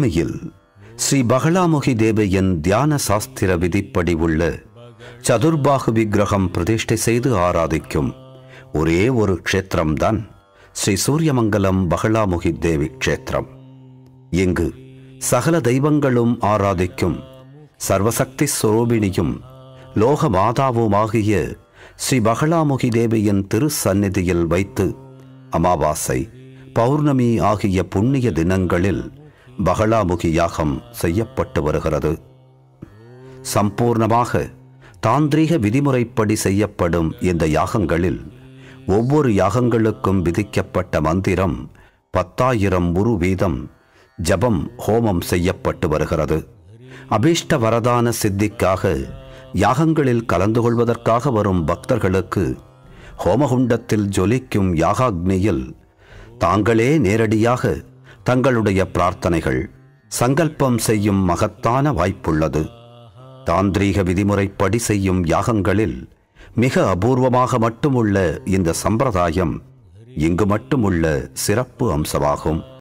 பூமியில் ஸ்ரீ பகலாமுகி தேவியின் தியான சாஸ்திர விதிப்படி உள்ள சதுர்பாகு விக்கிரகம் பிரதிஷ்டை செய்து ஆராதிக்கும் ஒரே ஒரு க்ஷேத்திரம்தான் ஸ்ரீ சூரியமங்கலம் பகலாமுகி தேவி க்ஷேத்திரம் இங்கு சகல தெய்வங்களும் ஆராதிக்கும் சர்வசக்தி ஸ்வரூபிணியும் லோக மாதாவுமாகிய ஸ்ரீ பகலாமுகி தேவியின் திரு சந்நிதியில் வைத்து அமாவாசை பௌர்ணமி ஆகிய புண்ணிய தினங்களில் பகலாமுகி யாகம் செய்யப்பட்டு வருகிறது சம்பூர்ணமாக தாந்திரீக விதிமுறைப்படி செய்யப்படும் இந்த யாகங்களில் ஒவ்வொரு யாகங்களுக்கும் விதிக்கப்பட்ட மந்திரம் பத்தாயிரம் உரு வீதம் ஜபம் ஹோமம் செய்யப்பட்டு வருகிறது அபீஷ்ட வரதான சித்திக்காக யாகங்களில் கலந்து கொள்வதற்காக வரும் பக்தர்களுக்கு ஹோமகுண்டத்தில் ஜொலிக்கும் யாகாக்னியில் தாங்களே நேரடியாக தங்களுடைய பிரார்த்தனைகள் சங்கல்பம் செய்யும் மகத்தான வாய்ப்புள்ளது தாந்திரீக விதிமுறைப்படி செய்யும் யாகங்களில் மிக அபூர்வமாக மட்டுமுள்ள இந்த சம்பிரதாயம் இங்கு மட்டுமுள்ள சிறப்பு அம்சமாகும்